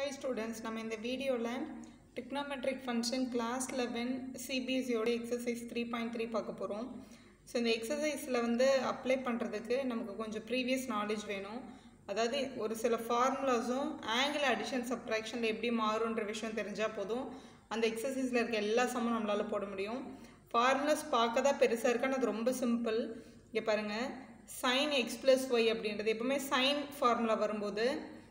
hi students நம்ம இந்த வீடியோவில் trigonometric ஃபங்க்ஷன் கிளாஸ் லெவன் சிபிஎஸ்சியோட எக்ஸசைஸ் த்ரீ பாயிண்ட் த்ரீ பார்க்க போகிறோம் ஸோ இந்த எக்ஸசைஸில் வந்து அப்ளை பண்ணுறதுக்கு நமக்கு கொஞ்சம் ப்ரீவியஸ் நாலேஜ் வேணும் அதாவது ஒரு சில ஃபார்முலாஸும் ஆங்கிள் அடிஷன் சப்ட்ராக்ஷனில் எப்படி மாறுன்ற விஷயம் தெரிஞ்சால் போதும் அந்த எக்ஸசைஸில் இருக்க எல்லா சம்மும் நம்மளால் போட முடியும் ஃபார்முலாஸ் பார்க்க தான் பெருசாக இருக்கு ஆனால் அது ரொம்ப சிம்பிள் இங்கே பாருங்கள் சைன் எக்ஸ் ப்ளஸ் ஒய் அப்படின்றது எப்பவுமே சைன் ஃபார்முலா வரும்போது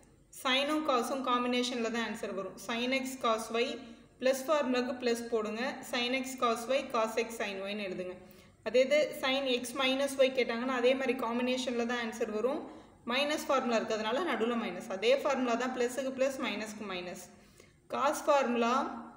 சைனும் காசும் காம்பினேஷனில் தான் ஆன்சர் வரும் sine x cos y plus ஃபார்முலாவுக்கு ப்ளஸ் போடுங்க sine x cos y cos x sine ஒய்னு எழுதுங்க அதே இது சைன் எக்ஸ் மைனஸ் ஒய் கேட்டாங்கன்னா அதே மாதிரி காம்பினேஷனில் தான் ஆன்சர் வரும் மைனஸ் ஃபார்முலா இருக்கிறதுனால நடுவில் மைனஸ் அதே ஃபார்முலா தான் ப்ளஸுக்கு ப்ளஸ் மைனஸ்க்கு மைனஸ் காஸ் ஃபார்முலா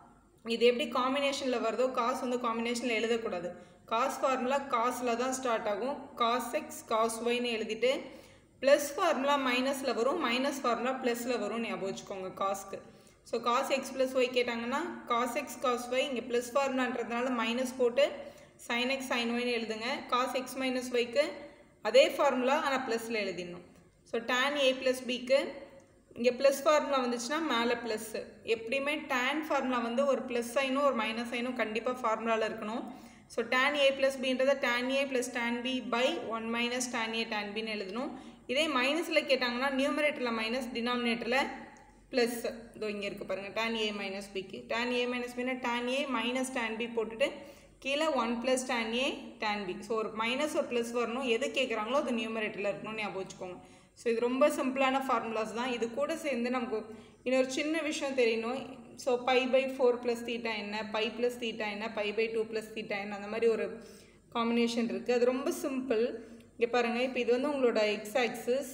இது எப்படி காம்பினேஷனில் வருதோ காஸ் வந்து காம்பினேஷனில் எழுதக்கூடாது காஸ் ஃபார்முலா காஸில் தான் ஸ்டார்ட் ஆகும் காஸ் எக்ஸ் காஸ் ஒய்னு எழுதிட்டு ப்ளஸ் ஃபார்முலா மைனஸில் வரும் மைனஸ் ஃபார்முலா ப்ளஸில் வரும் ஞாபகம் வச்சுக்கோங்க காஸ்க்கு so cos x plus y கேட்டாங்கன்னா காஸ் எக்ஸ் காஸ் ஒய் இங்கே ப்ளஸ் ஃபார்முலான்றதுனால மைனஸ் போட்டு சைன் எக்ஸ் சைன் ஒய்னு எழுதுங்க காஸ் எக்ஸ் மைனஸ் ஒய்க்கு அதே ஃபார்முலா ஆனால் ப்ளஸில் எழுதிடணும் ஸோ tan ஏ ப்ளஸ் பிக்கு இங்கே ப்ளஸ் ஃபார்முலா வந்துச்சுன்னா மேலே ப்ளஸ்ஸு எப்படியுமே tan ஃபார்முலா வந்து ஒரு ப்ளஸ் சைனும் ஒரு மைனஸ் சைனும் கண்டிப்பாக ஃபார்முலாவில் இருக்கணும் ஸோ tan ஏ ப்ளஸ் பின்றதை tan A plus tan B by one minus tan A tan பின்னு எழுதணும் இதே மைனஸில் கேட்டாங்கன்னா நியூமரேட்டரில் மைனஸ் டினாமினேட்டரில் ப்ளஸ் இதோ இங்கே இருக்குது பாருங்கள் tan ஏ மைனஸ் பிக்கு tan ஏ மைனஸ் பின்னா tan A minus tan B போட்டுட்டு கீழே one plus tan A tan B so ஒரு மைனஸ் ஒரு ப்ளஸ் வரணும் எது கேட்குறாங்களோ அது நியூமரேட்டரில் இருக்கணும்னு ஞாபகம் வச்சுக்கோங்க ஸோ இது ரொம்ப சிம்பிளான ஃபார்முலாஸ் தான் இது கூட சேர்ந்து நமக்கு இன்னொரு சின்ன விஷயம் தெரியணும் so pi by four plus theta என்ன பை ப்ளஸ் தீட்டா என்ன pi by two plus theta என்ன அந்த மாதிரி ஒரு காம்பினேஷன் இருக்குது அது ரொம்ப சிம்பிள் இங்கே பாருங்கள் இப்போ இது வந்து உங்களோட எக்ஸ் ஆக்சிஸ்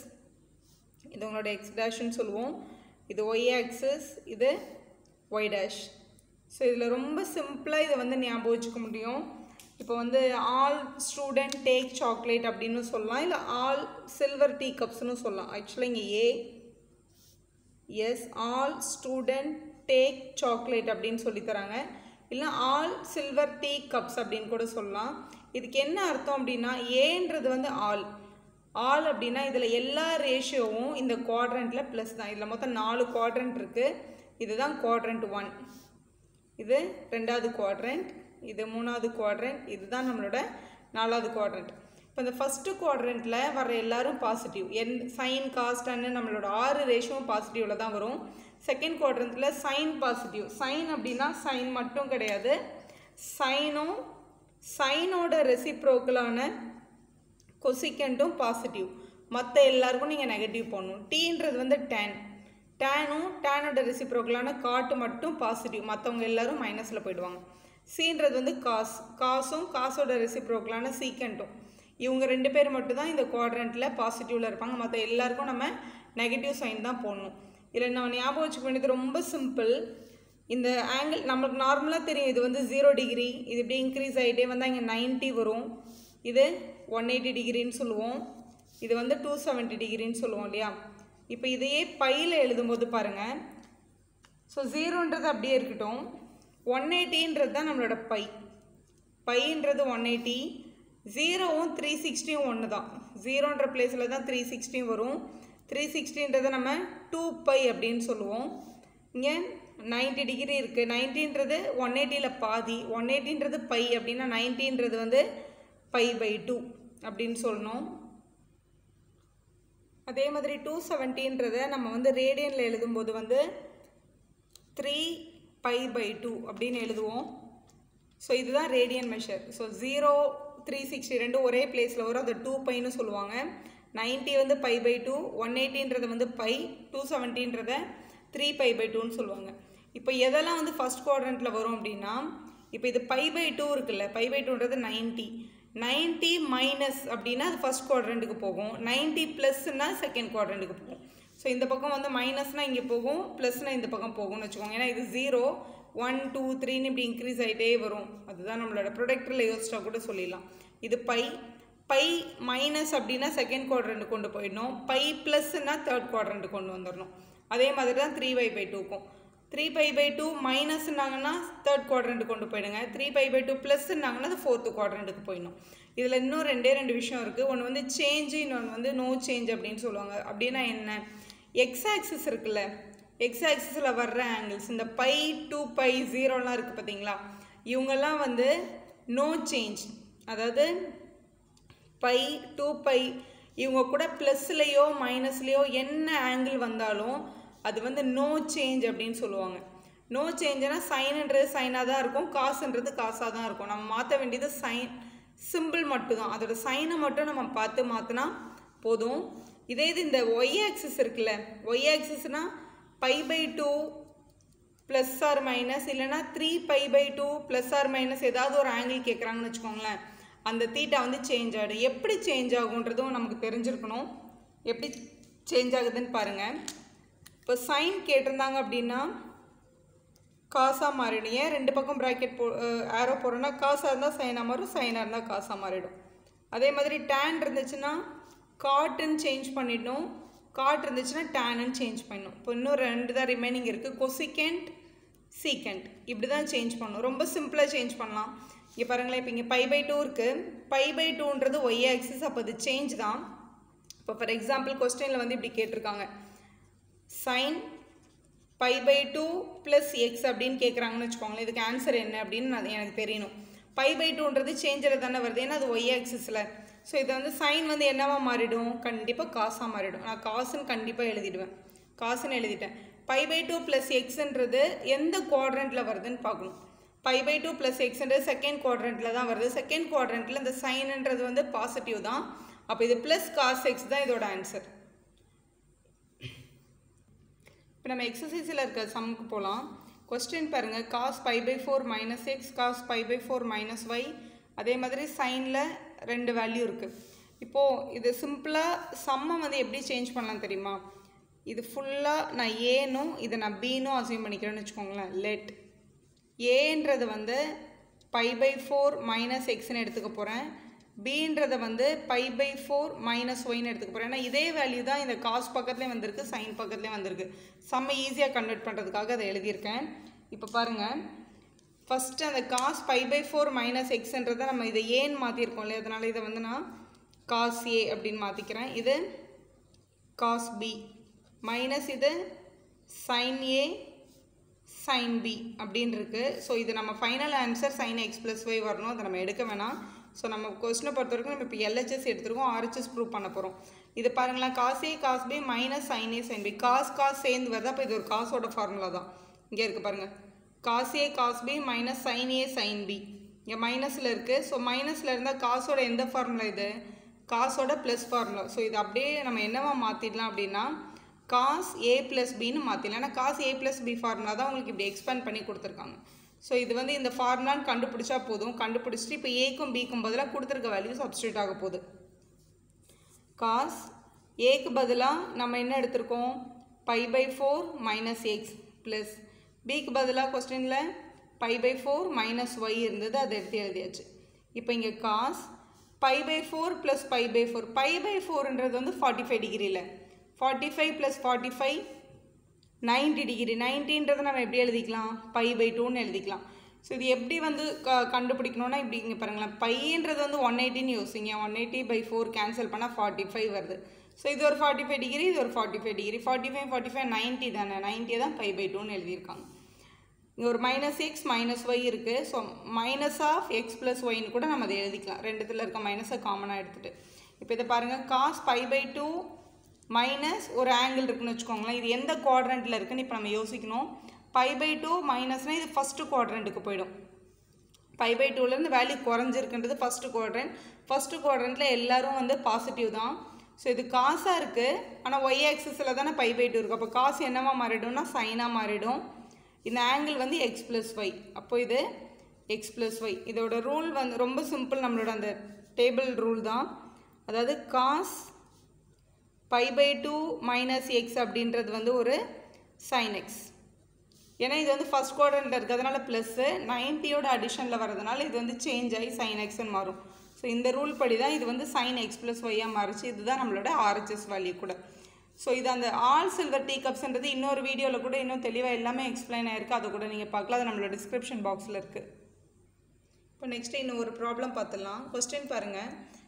இது உங்களோட எக்ஸ் டேஷ்னு சொல்லுவோம் இது ஒய் ஆக்சிஸ் இது ஒய் டேஷ் ஸோ இதில் ரொம்ப சிம்பிளாக இதை வந்து ஞாபகம் வச்சுக்க முடியும் இப்போ வந்து ஆல் ஸ்டூடெண்ட் டேக் சாக்லேட் அப்படின்னு சொல்லலாம் இல்லை ஆல் சில்வர் டீ கப்ஸ்னு சொல்லலாம் ஆக்சுவலாக இங்கே A S all student take chocolate அப்படின்னு சொல்லி தராங்க இல்லை ஆல் சில்வர் டீ கப்ஸ் அப்படின்னு கூட சொல்லலாம் இதுக்கு என்ன அர்த்தம் அப்படின்னா ஏன்றது வந்து ஆல் ஆல் அப்படின்னா இதில் எல்லா ரேஷியோவும் இந்த குவாட்ரண்ட்டில் ப்ளஸ் தான் இதில் மொத்தம் நாலு குவாட்ரண்ட் இருக்குது இதுதான் குவாட்ரண்ட் ஒன் இது ரெண்டாவது குவாட்ரண்ட் இது மூணாவது குவாட்ரண்ட் இதுதான் நம்மளோட நாலாவது குவாட்ரண்ட் இப்போ இந்த ஃபஸ்ட்டு குவாட்ரண்ட்டில் வர எல்லாரும் பாசிட்டிவ் என் சைன் காஸ்டன்னு நம்மளோட ஆறு ரேஷியோவும் பாசிட்டிவில் தான் வரும் செகண்ட் குவாட்ரண்ட்டில் சைன் பாசிட்டிவ் சைன் அப்படின்னா சைன் மட்டும் கிடையாது சைனும் சைனோட ரெசிப்ரோக்கலான கொசிக்கண்ட்டும் பாசிட்டிவ் மற்ற எல்லாருக்கும் நீங்கள் நெகட்டிவ் போடணும் டீன்றது வந்து டேன் டேனும் டேனோட ரெசிப்ரோக்கலான காட்டு மட்டும் பாசிட்டிவ் மற்றவங்க எல்லாரும் மைனஸில் போயிடுவாங்க சீன்றது வந்து காஸ் காசும் காசோட ரெசிப்ரோக்கலான சீக்கண்ட்டும் இவங்க ரெண்டு பேர் மட்டும் தான் இந்த குவாட்ரண்ட்டில் பாசிட்டிவில் இருப்பாங்க மற்ற எல்லாருக்கும் நம்ம நெகட்டிவ் சைன் தான் போடணும் இதில் நம்ம ஞாபகம் வச்சுக்க வேண்டியது ரொம்ப சிம்பிள் இந்த ஆங்கிள் நம்மளுக்கு நார்மலாக தெரியும் இது வந்து ஜீரோ டிகிரி இது இப்படி இன்க்ரீஸ் ஆகிட்டே வந்தால் இங்கே நைன்ட்டி வரும் இது ஒன் எயிட்டி டிகிரின்னு சொல்லுவோம் இது வந்து டூ செவன்ட்டி டிகிரின்னு சொல்லுவோம் இல்லையா இப்போ இதையே பையில் எழுதும்போது பாருங்கள் ஸோ ஜீரோன்றது அப்படியே இருக்கட்டும் ஒன் எயிட்டின்றது தான் நம்மளோட பை பைன்றது ஒன் எயிட்டி ஜீரோவும் த்ரீ சிக்ஸ்டியும் ஒன்று தான் ஜீரோன்ற பிளேஸில் தான் த்ரீ சிக்ஸ்டியும் வரும் த்ரீ சிக்ஸ்டின்றதை நம்ம டூ பை அப்படின்னு சொல்லுவோம் இங்கே நைன்ட்டி டிகிரி இருக்குது நைன்ட்டின்றது ஒன் எயிட்டியில் பாதி ஒன் எயிட்டின்றது பை அப்படின்னா நைன்ட்டின்றது வந்து பை பை டூ அப்படின்னு சொல்லணும் அதே மாதிரி டூ செவன்ட்டின்றதை நம்ம வந்து ரேடியனில் எழுதும்போது வந்து த்ரீ பை பை டூ அப்படின்னு எழுதுவோம் ஸோ இதுதான் radian measure so zero three sixty ரெண்டு ஒரே பிளேஸில் வரும் அது டூ பைன்னு சொல்லுவாங்க நைன்ட்டி வந்து பை பை டூ ஒன் எயிட்டின்றது வந்து பை டூ செவன்ட்டின்றத த்ரீ பை பை டூன்னு சொல்லுவாங்க இப்போ எதெல்லாம் வந்து ஃபஸ்ட் குவாட்ரண்ட்டில் வரும் அப்படின்னா இப்போ இது பை பை டூ இருக்குல்ல பை பை டூன்றது நைன்ட்டி நைன்ட்டி மைனஸ் அப்படின்னா அது ஃபஸ்ட் குவாட்ரண்ட்டுக்கு போகும் நைன்ட்டி ப்ளஸ்னா செகண்ட் குவாட்ரண்ட்டுக்கு போகும் ஸோ இந்த பக்கம் வந்து மைனஸ்னால் இங்கே போகும் ப்ளஸ்னால் இந்த பக்கம் போகும்னு வச்சுக்கோங்க ஏன்னா இது ஜீரோ ஒன் டூ த்ரீன்னு இப்படி இன்க்ரீஸ் ஆகிட்டே வரும் அதுதான் நம்மளோட ப்ரொடக்டரில் யோசிச்சா கூட சொல்லிடலாம் இது பை பை மைனஸ் அப்படின்னா செகண்ட் குவாட்ரண்ட் கொண்டு போயிடணும் பை ப்ளஸ்னா தேர்ட் குவாட்ரண்ட் கொண்டு வந்துடணும் அதே மாதிரி தான் த்ரீ பை பை டூக்கும் த்ரீ பை பை டூ மைனஸ்னாங்கன்னா தேர்ட் குவாட்ரண்ட் கொண்டு போயிடுங்க த்ரீ பை பை டூ ப்ளஸ்னாங்கன்னா அது ஃபோர்த்து குவாட்ரண்ட்டுக்கு போயிடணும் இதில் இன்னும் ரெண்டே ரெண்டு விஷயம் இருக்குது ஒன்று வந்து சேஞ்சு இன்னொன்று வந்து நோ சேஞ்ச் அப்படின்னு சொல்லுவாங்க அப்படின்னா என்ன எக்ஸ் ஆக்சிஸ் இருக்குல்ல எக்ஸ் ஆக்சிஸில் வர்ற ஆங்கிள்ஸ் இந்த பை டூ பை ஜீரோலாம் இருக்குது பார்த்தீங்களா இவங்கெல்லாம் வந்து நோ சேஞ்ச் அதாவது பை டூ பை இவங்க கூட ப்ளஸ்லேயோ மைனஸ்லேயோ என்ன ஆங்கிள் வந்தாலும் அது வந்து நோ சேஞ்ச் அப்படின்னு சொல்லுவாங்க நோ சேஞ்சுனா சைனுன்றது சைனாக தான் இருக்கும் காசுன்றது காசாக தான் இருக்கும் நம்ம மாற்ற வேண்டியது சைன் சிம்பிள் மட்டும்தான் அதோட சைனை மட்டும் நம்ம பார்த்து மாற்றினா போதும் இதே இது இந்த ஒய் ஆக்சிஸ் இருக்குல்ல ஒய் ஆக்சிஸ்னால் pi by two plus or minus இல்லைனா three pi by two plus or minus ஏதாவது ஒரு ஆங்கிள் கேட்குறாங்கன்னு வச்சுக்கோங்களேன் அந்த தீட்டா வந்து சேஞ்ச் ஆகிடும் எப்படி சேஞ்ச் ஆகுன்றதும் நமக்கு தெரிஞ்சிருக்கணும் எப்படி சேஞ்ச் ஆகுதுன்னு பாருங்கள் இப்போ சைன் கேட்டிருந்தாங்க அப்படின்னா காசாக மாறிடும் ஏன் ரெண்டு பக்கம் ப்ராக்கெட் போ ஆரோ போடுறோன்னா காசாக இருந்தால் சைனாக மாறும் சைனாக இருந்தால் காசாக மாறிடும் அதே மாதிரி டேன் இருந்துச்சுன்னா காட்டுன்னு சேஞ்ச் பண்ணிடணும் காட் இருந்துச்சுன்னா டேனுன்னு சேஞ்ச் பண்ணணும் இப்போ இன்னும் ரெண்டு தான் ரிமைனிங் இருக்குது கொசிகெண்ட் சீக்கெண்ட் இப்படி தான் சேஞ்ச் பண்ணணும் ரொம்ப சிம்பிளாக சேஞ்ச் பண்ணலாம் இங்கே பாருங்களேன் இப்போ இங்கே பை பை டூ இருக்குது பை பை டூன்றது ஒய் ஆக்சிஸ் அப்போ அது சேஞ்ச் தான் இப்போ ஃபார் எக்ஸாம்பிள் கொஸ்டினில் வந்து இப்படி கேட்டிருக்காங்க sine pi by two plus x அப்படின்னு கேட்குறாங்கன்னு வச்சுக்கோங்களேன் இதுக்கு ஆன்சர் என்ன அப்படின்னு நான் எனக்கு தெரியணும் பை பை டூன்றது சேஞ்சில் தானே வருது ஏன்னா அது ஒய் ஆக்சிஸில் ஸோ இதை வந்து சைன் வந்து என்னவா மாறிடும் கண்டிப்பாக காசாக மாறிடும் நான் காசுன்னு கண்டிப்பாக எழுதிடுவேன் காசுன்னு எழுதிட்டேன் பை பை டூ ப்ளஸ் எக்ஸுன்றது எந்த குவாட்ரண்ட்டில் வருதுன்னு பார்க்கணும் பை பை டூ ப்ளஸ் எக்ஸ்ன்றது செகண்ட் குவாட்ரண்ட்டில் தான் வருது செகண்ட் குவாட்ரண்ட்டில் இந்த சைனுன்றது வந்து பாசிட்டிவ் தான் அப்போ இது ப்ளஸ் காஸ் எக்ஸ் தான் இதோட ஆன்சர் இப்போ நம்ம எக்ஸசைஸில் இருக்க சம்முக்கு போகலாம் கொஸ்டின் பாருங்கள் cos pi by four minus x cos pi by four minus y அதே மாதிரி சைனில் ரெண்டு வேல்யூ இருக்குது இப்போது இது சிம்பிளாக சம்மை வந்து எப்படி சேஞ்ச் பண்ணலாம் தெரியுமா இது ஃபுல்லாக நான் ஏனும் இதை நான் பீனும் அசைன் பண்ணிக்கிறேன்னு வச்சுக்கோங்களேன் லெட் ஏன்றது வந்து பை பை ஃபோர் மைனஸ் எக்ஸ்னு எடுத்துக்க போகிறேன் பீன்றதை வந்து பை பை ஃபோர் மைனஸ் ஒய்னு எடுத்துக்க போகிறேன் ஏன்னா இதே வேல்யூ தான் இந்த காஸ் பக்கத்துலேயும் வந்திருக்கு சைன் பக்கத்துலேயும் வந்திருக்கு செம்ம ஈஸியாக கன்வெர்ட் பண்ணுறதுக்காக அதை எழுதியிருக்கேன் இப்போ பாருங்கள் ஃபஸ்ட்டு அந்த cos pi by four minus எக்ஸ்ன்றதை நம்ம இதை ஏன்னு மாற்றிருக்கோம் இல்லையா அதனால் இதை வந்து நான் காஸ் ஏ அப்படின்னு மாற்றிக்கிறேன் இது காஸ் பி மைனஸ் இது சைன் ஏ சைன் பி அப்படின்னு இருக்கு ஸோ இது நம்ம final answer sine x plus y வரணும் அதை நம்ம எடுக்க வேணாம் ஸோ நம்ம கொஸ்டினை பொறுத்த வரைக்கும் நம்ம இப்போ எல்ஹெச்எஸ் எடுத்துருக்கோம் ஆர்ஹெச்எஸ் ப்ரூவ் பண்ண போகிறோம் இது பாருங்களேன் cos A cos B minus sine A sine B cos cos சேர்ந்து வருது அப்போ இது ஒரு காசோட ஃபார்முலா தான் இங்கே இருக்குது பாருங்கள் cos A cos B minus sine A sine B இங்கே மைனஸில் இருக்குது ஸோ மைனஸில் இருந்தால் காசோட எந்த ஃபார்முலா இது காசோட ப்ளஸ் ஃபார்முலா ஸோ இது அப்படியே நம்ம என்னவா மாற்றிடலாம் அப்படின்னா காஸ் ஏ ப்ளஸ் பின்னு மாற்றிடலாம் ஏன்னா cos A plus B formula தான் உங்களுக்கு இப்படி எக்ஸ்பேண்ட் பண்ணி கொடுத்துருக்காங்க ஸோ இது வந்து இந்த ஃபார்முலான்னு கண்டுபிடிச்சா போதும் கண்டுபிடிச்சிட்டு இப்போ ஏக்கும் பிக்கும் பதிலாக கொடுத்துருக்க வேல்யூ சப்ஸ்டியூட் ஆக போகுது காஸ் ஏக்கு பதிலாக நம்ம என்ன எடுத்திருக்கோம் pi by four minus x plus பிக்கு பதிலாக கொஸ்டினில் pi by four minus y இருந்தது அதை எடுத்து எழுதியாச்சு இப்போ இங்கே cos pi by four plus pi by four pi by ஃபோர்ன்றது வந்து ஃபார்ட்டி ஃபைவ் டிகிரியில் forty five plus forty five ninety degree நைன்டின்றதை நம்ம எப்படி எழுதிக்கலாம் பை பை டூன்னு எழுதிக்கலாம் ஸோ இது எப்படி வந்து க கண்டுபிடிக்கணும்னா இப்படி இங்கே பாருங்களேன் பையன்றது வந்து ஒன் எயிட்டின்னு யோசிங்க one eighty by four cancel பண்ணால் ஃபார்ட்டி ஃபைவ் வருது ஸோ இது ஒரு ஃபார்ட்டி ஃபைவ் டிகிரி இது ஒரு forty five degree forty five forty five ninety தானே நைன்ட்டியை தான் பை பை டூன்னு எழுதியிருக்காங்க இங்கே ஒரு மைனஸ் எக்ஸ் மைனஸ் ஒய் இருக்குது so minus of x plus ஒய்னு கூட நம்ம அதை எழுதிக்கலாம் ரெண்டுத்தில் இருக்க மைனஸை காமனாக எடுத்துகிட்டு இப்போ இதை பாருங்கள் cos pi by two minus ஒரு ஆங்கிள் இருக்குன்னு வச்சுக்கோங்களேன் இது எந்த குவாட்ரண்ட்டில் இருக்குன்னு இப்போ நம்ம யோசிக்கணும் பை பை டூ மைனஸ்னால் இது ஃபஸ்ட்டு குவாட்ரண்ட்டுக்கு போயிடும் பை பை டூலேருந்து வேல்யூ குறைஞ்சிருக்குன்றது ஃபஸ்ட்டு குவாட்ரண்ட் ஃபஸ்ட்டு குவாட்ரண்ட்டில் எல்லோரும் வந்து பாசிட்டிவ் தான் ஸோ இது காசாக இருக்குது ஆனால் ஒய் ஆக்சிஸில் தானே பை பை டூ இருக்குது அப்போ காசு என்னவா மாறிடும்னா சைனாக மாறிடும் இந்த ஆங்கிள் வந்து எக்ஸ் ப்ளஸ் ஒய் அப்போ இது எக்ஸ் ப்ளஸ் ஒய் இதோட ரூல் வந்து ரொம்ப சிம்பிள் நம்மளோட அந்த டேபிள் ரூல் தான் அதாவது cos pi by two minus x அப்படின்றது வந்து ஒரு சைன் எக்ஸ் ஏன்னா இது வந்து ஃபஸ்ட் குவாட்ரண்ட்டில் இருக்கிறதுனால ப்ளஸ்ஸு நைன்ட்டியோட அடிஷனில் வரதுனால இது வந்து சேஞ்ச் ஆகி சைன் எக்ஸ்ன்னு மாறும் ஸோ இந்த ரூல் படி தான் இது வந்து சைன் எக்ஸ் ப்ளஸ் ஒய்யாக மாறிச்சு இதுதான் நம்மளோட ஆர்ஹெச்எஸ் வேல்யூ கூட ஸோ இது அந்த ஆல் சில்வர் டீ கப்ஸ்ன்றது இன்னொரு வீடியோவில் கூட இன்னும் தெளிவாக எல்லாமே எக்ஸ்பிளைன் ஆயிருக்கு அதை கூட நீங்கள் பார்க்கலாம் அது நம்மளோட டிஸ்கிரிப்ஷன் பாக்ஸில் இருக்குது இப்போ நெக்ஸ்ட்டு இன்னும் ஒரு ப்ராப்ளம் பார்த்துடலாம் கொஸ்டின் பாருங்கள்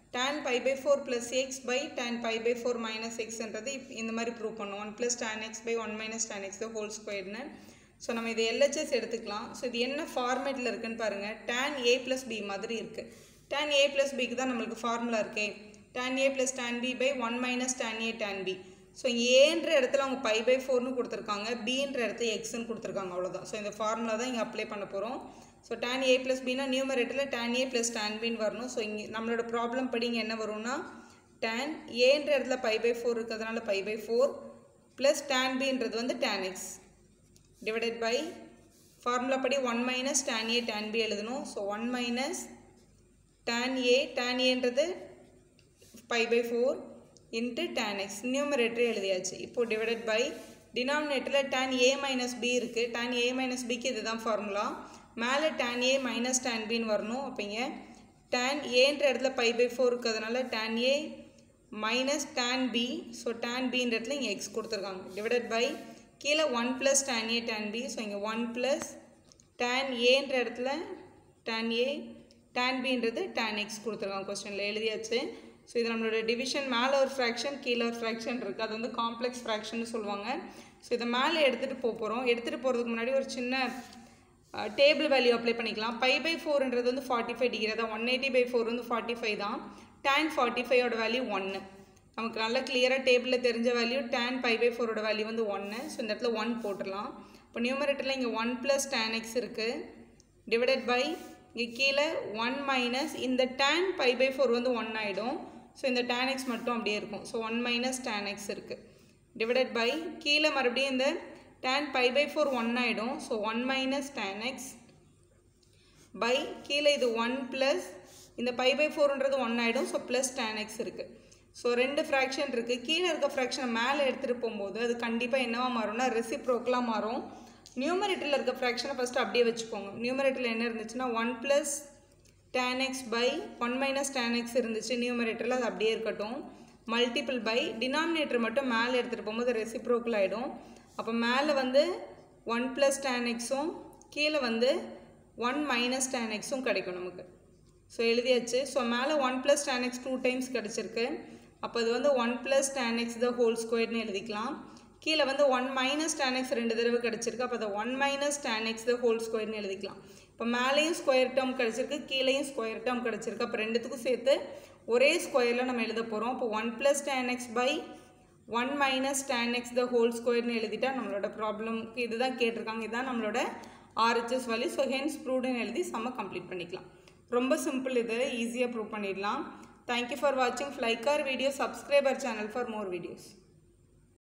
tan pi by four plus x by tan pi by four minus எக்ஸ்ன்றது இந்த மாதிரி ப்ரூவ் பண்ணும் one plus tan x by one minus tan x whole ஸ்கொயர்னு ஸோ நம்ம இதை எல்ஹெச்எஸ் எடுத்துக்கலாம் ஸோ இது என்ன ஃபார்மேட்டில் இருக்குன்னு பாருங்கள் tan ஏ ப்ளஸ் பி மாதிரி இருக்குது tan ஏ ப்ளஸ் பிக்கு தான் நம்மளுக்கு ஃபார்முலா இருக்கே tan A plus tan B by one minus tan A tan B so ஏன்ற இடத்துல அவங்க பை பை ஃபோர்னு கொடுத்துருக்காங்க பின்ற இடத்துல எக்ஸ்ன்னு கொடுத்துருக்காங்க அவ்வளோதான் ஸோ இந்த ஃபார்முலா தான் இங்கே அப்ளை பண்ண போகிறோம் ஸோ tan ஏ ப்ளஸ் பினா நியூமரேட்டரில் tan ஏ ப்ளஸ் tan பின்னு வரணும் ஸோ இங்கே நம்மளோட ப்ராப்ளம் படி இங்கே என்ன வரும்னா tan ஏன்ற இடத்துல பை பை ஃபோர் இருக்கிறதுனால pi by four plus tan பின்றது வந்து tan x divided by formula படி one minus tan A tan B எழுதணும் so one minus tan A tan ஏன்றது pi by four into tan x numerator எழுதியாச்சு இப்போ divided by டினாமினேட்டரில் tan A minus B இருக்குது tan A minus பிக்கு இதுதான் formula மேலே டேன் ஏ மைனஸ் டேன் பின்னு வரணும் அப்போங்க டேன் ஏன்ற இடத்துல பை பை ஃபோர் இருக்கிறதுனால tan A minus tan B so tan பின்ற இடத்துல இங்கே எக்ஸ் கொடுத்துருக்காங்க டிவைடட் பை கீழே one plus tan A tan B so இங்கே ஒன் ப்ளஸ் டேன் ஏன்ற இடத்துல டேன் ஏ டேன் பின்றது டேன் எக்ஸ் கொடுத்துருக்காங்க கொஸ்டினில் எழுதியாச்சு ஸோ இது நம்மளோட டிவிஷன் மேலே ஒரு ஃப்ராக்ஷன் கீழே ஒரு ஃப்ராக்ஷன் இருக்குது அது வந்து காம்ப்ளெக்ஸ் ஃப்ராக்ஷன் சொல்லுவாங்க ஸோ இதை மேலே எடுத்துகிட்டு போக போகிறோம் எடுத்துகிட்டு போகிறதுக்கு முன்னாடி ஒரு சின்ன டேபிள் வேல்யூ அப்ளை பண்ணிக்கலாம் பை பை ஃபோர்ன்றது வந்து ஃபார்ட்டி ஃபைவ் டிகிரி தான் ஒன் எயிட்டி பை ஃபோர் வந்து ஃபார்ட்டி ஃபைவ் தான் டேன் ஃபார்ட்டி ஃபைவோட வேல்யூ ஒன்று நமக்கு நல்லா கிளியராக டேபிளில் தெரிஞ்ச வேல்யூ டேன் பை பை ஃபோரோட வேல்யூ வந்து ஒன்று ஸோ இந்த இடத்துல ஒன் போட்டுடலாம் இப்போ நியூமரேட்டரில் இங்கே ஒன் ப்ளஸ் டேன் எக்ஸ் இருக்குது டிவைடட் பை இங்கே கீழே ஒன் மைனஸ் இந்த டேன் பை பை ஃபோர் வந்து ஒன் ஆகிடும் ஸோ இந்த tan x மட்டும் அப்படியே இருக்கும் so one minus tan x இருக்குது டிவைடட் பை கீழே மறுபடியும் இந்த tan pi by four one ஆகிடும் so one minus tan x by கீழே இது ஒன் ப்ளஸ் இந்த பை பை ஃபோர்ன்றது ஒன் ஆகிடும் ஸோ ப்ளஸ் tan x இருக்குது ஸோ ரெண்டு ஃப்ராக்ஷன் இருக்குது கீழே இருக்க ஃப்ராக்ஷனை மேலே எடுத்துகிட்டு போகும்போது அது கண்டிப்பாக என்னவா மாறும்னா ரெசிப்ரோக்கலாக மாறும் நியூமரேட்டரில் இருக்க ஃப்ராக்ஷனை ஃபஸ்ட்டு அப்படியே வச்சுக்கோங்க நியூமரேட்டரில் என்ன இருந்துச்சுன்னா one plus tan x by one minus tan x இருந்துச்சு நியூமரேட்டரில் அது அப்படியே இருக்கட்டும் மல்டிபிள் பை டினாமினேட்டர் மட்டும் மேலே எடுத்துகிட்டு போகும்போது ரெசிப்ரோக்கல் ஆகிடும் அப்போ மேலே வந்து ஒன் ப்ளஸ் tan எக்ஸும் கீழே வந்து ஒன் மைனஸ் tan எக்ஸும் கிடைக்கும் நமக்கு ஸோ எழுதியாச்சு ஸோ மேலே one plus tan x two times கிடச்சிருக்கு அப்போ அது வந்து one plus tan x the whole ஸ்கொயர்னு எழுதிக்கலாம் கீழே வந்து ஒன் மைனஸ் tan எக்ஸ் ரெண்டு தடவை கிடச்சிருக்கு அப்போ அதை one minus tan x the whole ஸ்கொயர்னு எழுதிக்கலாம் இப்போ மேலேயும் ஸ்கொயர் டேர்ம் கிடச்சிருக்கு கீழேயும் ஸ்கொயர் டேர்ம் கிடச்சிருக்கு அப்போ ரெண்டுத்துக்கும் சேர்த்து ஒரே ஸ்கொயரில் நம்ம எழுத போகிறோம் இப்போ one plus tan x by one minus tan x the whole ஸ்கொயர்னு எழுதிட்டா நம்மளோட ப்ராப்ளம்க்கு இதுதான் கேட்டிருக்காங்க இதுதான் நம்மளோட ஆர்ஹெச்எஸ் வேல்யூ ஸோ ஹென்ஸ் ப்ரூவ்டுன்னு எழுதி செம்ம கம்ப்ளீட் பண்ணிக்கலாம் ரொம்ப சிம்பிள் இது ஈஸியாக ப்ரூவ் பண்ணிடலாம் தேங்க்யூ ஃபார் வாட்சிங் like our video subscriber channel for more videos